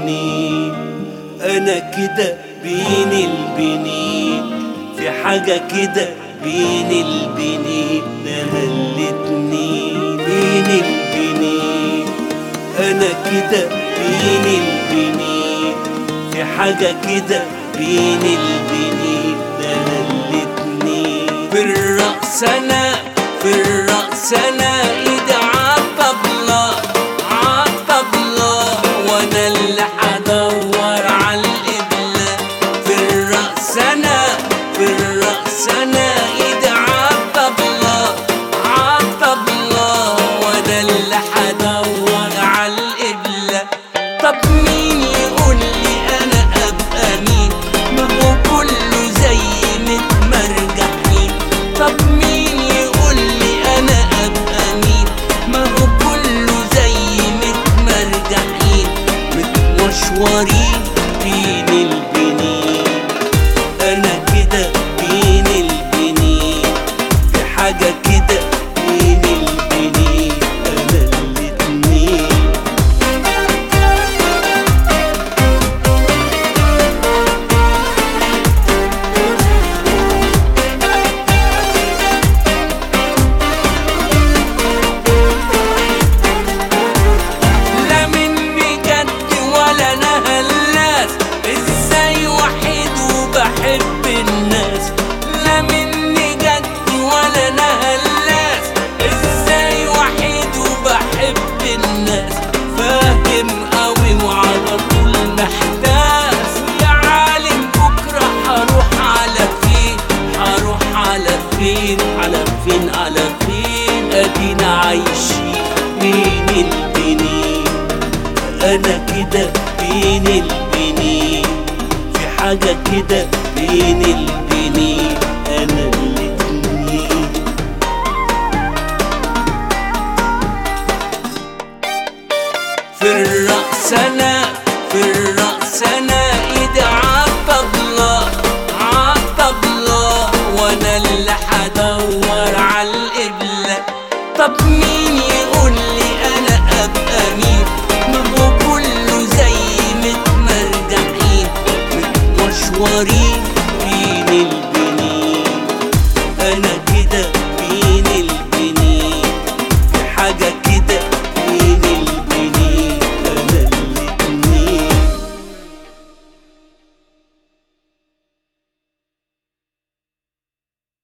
البنين انا كده بين البنين في حاجة كده بين البنين انا الاتنين بين البنين انا كده بين البنين في حاجة كده بين البنين انا الاتنين في الرقص انا في الرقص انا ايدي عالطبلة عالطبلة وانا اللي حدور عالقبلة في الرقص انا في الرقص انا ايدي عالطبلة عالطبلة وانا اللي حدور عالقبلة طب مين يقول لي انا ابقى مين ما هو كله زي متمرجحين طب مين يقول لي انا ابقى مين ما هو كله زي متمرجحين متمشورين بين البنين انا كده بين البنين في حاجة كده بين البنين انا الاتنين لا مني جد ولا انا هلاس ازاي وحيد وبحب الناس لا مني جد ولا انا هلاس ازاي وحيد وبحب الناس فاهم قوي وعلى طول محتاس يا عالم بكره هروح على فين هروح على فين على فين على فين ادينا عايشين بين البنين انا كده بين البنين في حاجة كده بين البنين انا الاتنين في الرقص انا في الرقص انا ايدي عالطبلة عالطبلة وانا اللي حدور عالقبلة طب مين يقول لي انا ابقى مين ما هو كله زي متمرجحين متمشورين